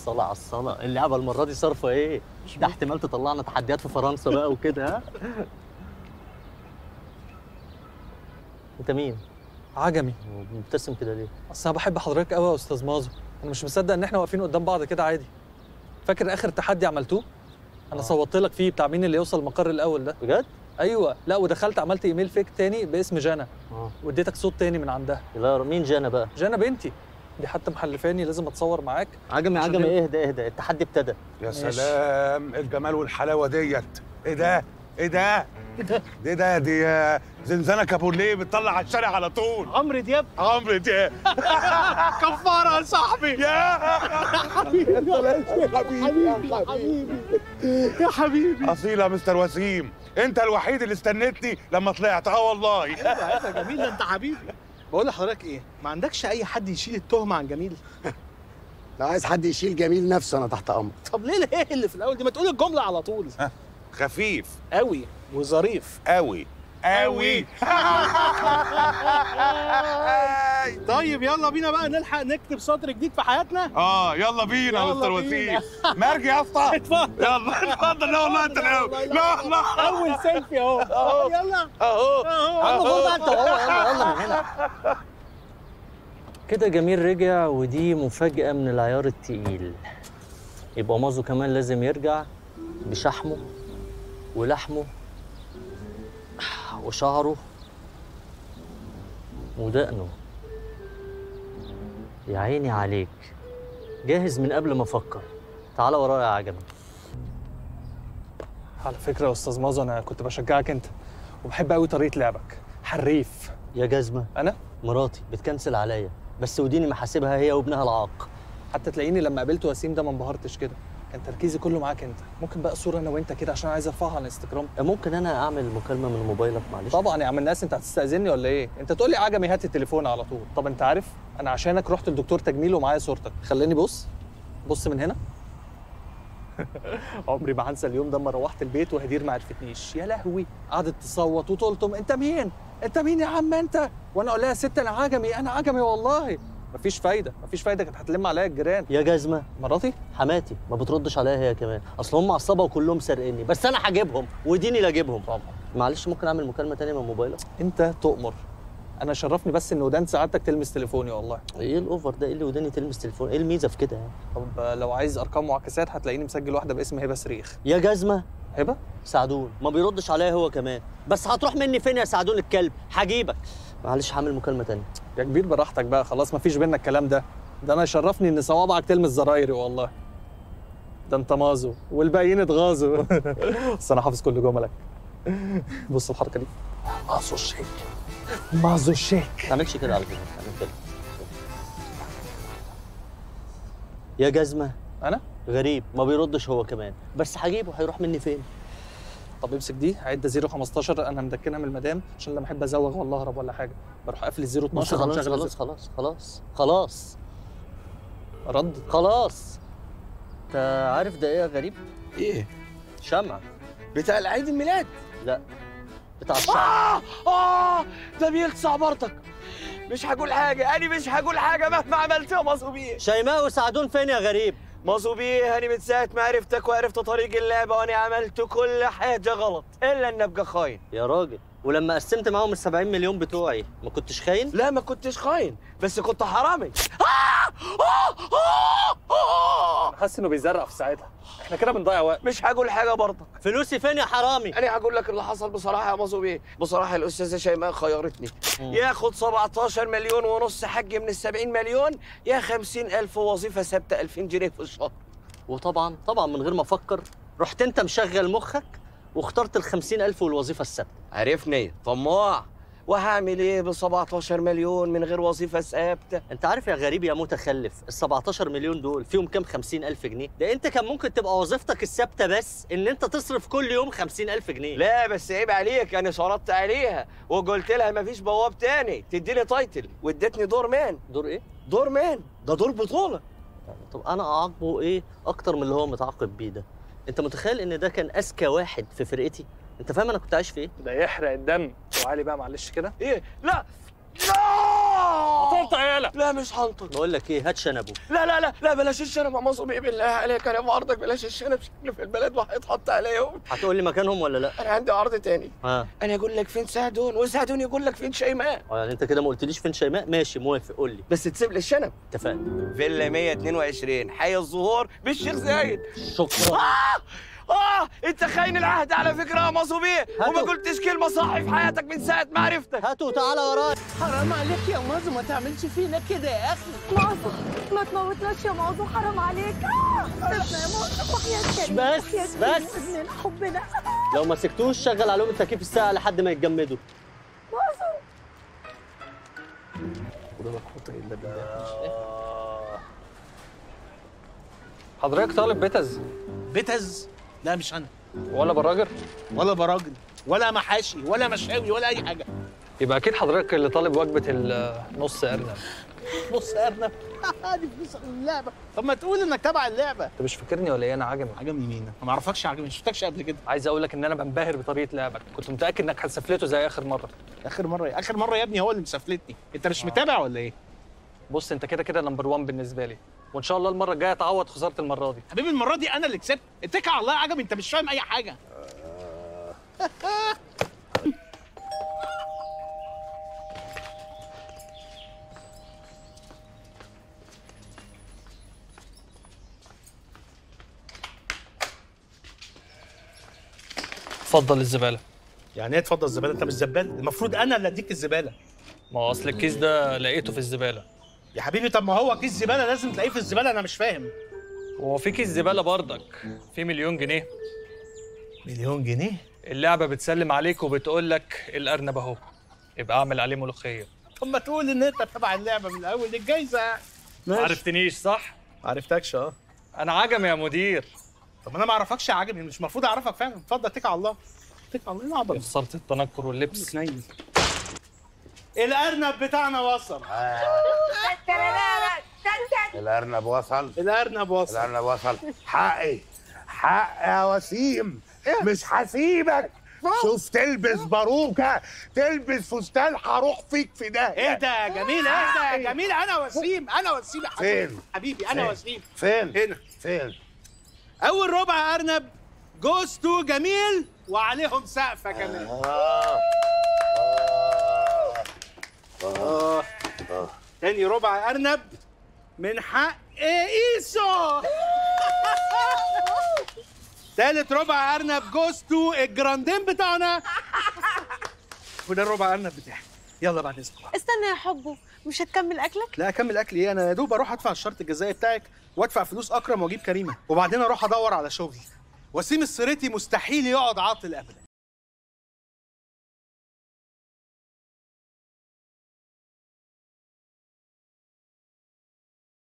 الصلاة على الصلاة اللعبة المرة دي صارفة ايه؟ ده احتمال تطلعنا تحديات في فرنسا بقى وكده ها؟ انت مين؟ عجمي مبتسم كده ليه؟ اصل انا بحب حضرتك قوي يا استاذ مازو انا مش مصدق ان احنا واقفين قدام بعض كده عادي فاكر اخر تحدي عملتوه انا آه. صوتت لك فيه بتاع مين اللي يوصل المقر الاول ده بجد؟ ايوه لا ودخلت عملت ايميل فيك تاني باسم جانا اه واديتك صوت تاني من عندها لا مين جانا بقى؟ جانا بنتي دي حتى محلفاني لازم اتصور معاك عجمي عشان عجمي كده. اهدى اهدى التحدي ابتدى يا ماشي. سلام الجمال والحلاوه ديت ايه ده ايه ده دي ده دي آه، زنزانه كابوليه بتطلع على الشارع على طول عمرو دياب عمرو دياب كفاره يا صاحبي يا حبيبي حبيبي يا حبيبي يا حبيبي اصيله يا مستر وسيم انت الوحيد اللي استنيتني لما طلعت اه والله يا جميل ده انت حبيبي بقول لحضرتك ايه ما عندكش اي حد يشيل التهمه عن جميل لو عايز حد يشيل جميل نفسه انا تحت امر طب ليه ايه اللي في الاول دي ما تقول الجمله على طول خفيف قوي وظريف قوي قوي طيب يلا بينا بقى نلحق نكتب سطر جديد في حياتنا اه يلا بينا يا يلا مستر بينا. وسيم مرجي يا اسطى اتفضل يلا اتفضل لا والله انت الاول لا لا اول سيلفي اهو يلا اهو اهو يلا بقى انت اهو يلا يلا من هنا كده جميل رجع ودي مفاجأة من العيار التقيل يبقى مازو كمان لازم يرجع بشحمه ولحمه وشعره ودقنه يا عيني عليك جاهز من قبل ما افكر تعال ورايا يا عجمي على فكره يا استاذ مازو انا كنت بشجعك انت وبحب قوي طريقه لعبك حريف يا جزمة انا مراتي بتكنسل عليا بس وديني محاسبها هي وابنها العاق حتى تلاقيني لما قابلت وسيم ده ما انبهرتش كده كان تركيزي كله معاك انت ممكن بقى صوره انا وانت كده عشان عايز ارفعها على الانستجرام ممكن انا اعمل مكالمة من موبايلك معلش طبعا يا عم الناس انت هتستاذني ولا ايه انت تقول لي عجمي هات التليفون على طول طب انت عارف انا عشانك رحت لدكتور تجميل ومعايا صورتك خليني بص بص من هنا عمري ما هنسى اليوم ده لما روحت البيت وهدير ما عرفتنيش يا لهوي قعدت تصوت وتلطم انت مين انت مين يا عم انت وانا اقول لها يا ست انا عجمي انا عجمي والله مفيش فايده مفيش فايده كانت هتلم عليا الجيران يا جزمة مراتي حماتي ما بتردش عليا هي كمان اصل هم عصابه وكلهم سارقيني بس انا هجيبهم وديني لا اجيبهم طبعا معلش ممكن اعمل مكالمه تانية من موبايلك انت تؤمر انا شرفني بس ان ودان سعادتك تلمس تليفوني والله ايه الاوفر ده ايه اللي وداني تلمس تليفون ايه الميزه في كده يعني طب لو عايز ارقام معاكسات هتلاقيني مسجل واحده باسم هبه صريخ يا جزمه هبه سعدون ما بيردش عليا هو كمان بس هتروح مني فين يا سعدون الكلب هجيبك معلش هعمل مكالمه تانية يا كبير براحتك بقى خلاص مفيش بينا الكلام ده ده انا يشرفني ان صوابعك تلمس زرايري والله ده انت مازو والباقيين اتغاظوا بس انا حافظ كل جملك بص الحركه دي مازو الشيك مازو الشيك ما تعملش كده على فكره تعمل كده يا جزمه انا غريب ما بيردش هو كمان بس هجيبه هيروح مني فين طب امسك دي عد 015 انا مدكنها من المدام عشان لما احب ازوغ ولا اهرب ولا حاجه بروح قافل ال 012 بص خلاص ومشغل خلاص خلاص خلاص خلاص رد خلاص انت عارف ده ايه يا غريب ايه شمع بتاع العيد الميلاد لا بتاع الشمع اه اه ده بيلسع برضك مش هقول حاجه انا مش هقول حاجه مهما عملت يا مازو بيه شيماء وسعدون فين يا غريب مازو بيه انا من ساعه ما عرفتك وعرفت طريق اللعبه وانا عملت كل حاجه غلط الا ان ابقى خاين يا راجل ولما قسمت معاهم ال 70 مليون بتوعي ما كنتش خاين لا ما كنتش خاين بس كنت حرامي آه! آه! آه! آه! حاسس انه بيزرق في ساعتها احنا كده بنضيع وقت مش هقول حاجه برضك فلوسي فين يا حرامي انا هقول لك اللي حصل بصراحه يا مازو بيه بصراحه الاستاذه شيماء خيرتني مم. ياخد 17 مليون ونص حج من ال 70 مليون يا 50 الف وظيفه ثابته 2000 جنيه في الشهر وطبعا طبعا من غير ما افكر رحت انت مشغل مخك واخترت ال 50000 والوظيفه الثابته عرفني طماع وهعمل ايه ب 17 مليون من غير وظيفه ثابته انت عارف يا غريب يا متخلف ال 17 مليون دول فيهم كام 50000 جنيه ده انت كان ممكن تبقى وظيفتك الثابته بس ان انت تصرف كل يوم 50000 جنيه لا بس عيب عليك انا شرطت عليها وقلت لها مفيش بواب تاني تديني تايتل وادتني دور مان دور ايه دور مان ده دور بطوله طب انا اعاقبه ايه اكتر من اللي هو متعاقب بيه ده انت متخيل ان ده كان اذكى واحد في فرقتي انت فاهم انا كنت عايش في ايه ده يحرق الدم وعلي بقى معلش كده ايه لا لا انطق يالا لا مش هنطق بقول لك ايه هات شنبه لا لا لا لا بلاش الشنب يا مصر بيه بالله عليك انا في عرضك بلاش الشنب شكله في البلد وهيتحط عليهم هتقول لي مكانهم ولا لا انا عندي عرض تاني ها انا اقول لك فين سعدون وسعدون يقول لك فين شيماء اه يعني انت كده ما قلتليش فين شيماء ماشي موافق قول لي بس تسيب لي الشنب اتفقنا فيلا 122 حي الزهور بالشيخ زايد شكرا اه انت خاين العهد على فكره يا مصوبيه وما هاتوا. قلتش كلمه صح في حياتك من ساعه ما عرفتك هاتوا تعالى ورايا حرام عليك يا مازو ما تعملش فينا كده يا اخي معظم ما تموتناش يا معظم حرام عليك آه، سيبنا يا معظم وحياة كريم بس، وحياة بس. كريم ابننا حبنا لو ما سكتوش شغل عليهم التكييف الساعه لحد ما يتجمدوا معظم حضرتك طالب بيتز بتز لا مش انا ولا براجر ولا براجل ولا محاشي ولا مشاوي ولا اي حاجه يبقى اكيد حضرتك اللي طالب وجبه النص ارنب بص يا ارنب دي فلوس اللعبه طب ما تقول انك تبع اللعبه انت مش فاكرني ولا ايه انا عجمي عجبني مين ما اعرفكش عجبني ما شفتكش قبل كده عايز اقول لك ان انا بنبهر بطريقه لعبك كنت متاكد انك هتسفلته زي اخر مره اخر مره إيه؟ اخر مره يا ابني هو اللي مسافلتني انت مش متابع ولا ايه بص انت كده كده نمبر 1 بالنسبه لي وان شاء الله المره الجايه تعوض خساره المره دي حبيبي المره دي انا اللي كسبت اتكل على الله يا عجب انت مش فاهم اي حاجه اتفضل الزباله يعني ايه اتفضل الزباله انت مش زبال المفروض انا اللي اديك الزباله ما هو اصل الكيس ده لقيته في الزباله يا حبيبي طب ما هو كيس زباله لازم تلاقيه في الزباله انا مش فاهم وهو في كيس زباله برضك في مليون جنيه مليون جنيه اللعبه بتسلم عليك وبتقول لك الارنب اهو يبقى اعمل عليه ملوخيه طب ما تقول ان انت تبع اللعبه من الاول دي الجايزه ما عرفتنيش صح عرفتكش اه انا عجم يا مدير طب انا ما اعرفكش يا عجب مش المفروض اعرفك فعلا اتفضل اتكل على الله اتكل على الله ايه العبط خساره التنكر واللبس نيل الارنب بتاعنا وصل الارنب وصل الارنب وصل الارنب وصل حقي حق يا وسيم مش هسيبك شوف تلبس باروكه تلبس فستان هروح فيك في ده ايه ده جميل ايه ده جميل انا وسيم انا وسيم يا حبيبي فين؟ حبيبي انا فين؟ وسيم فين هنا فين اول ربع ارنب جوز تو جميل وعليهم سقفه كمان آه. آه. اه تاني ربع ارنب من حق ايسو تالت ربع ارنب جوز تو الجراندين بتاعنا وده الربع ارنب بتاعي يلا بعد اذنك استنى يا حبه مش هتكمل اكلك لا اكمل اكل ايه انا يا دوب اروح ادفع الشرط الجزائي بتاعك وادفع فلوس اكرم واجيب كريمه وبعدين اروح ادور على شغل وسيم السريتي مستحيل يقعد عاطل ابدا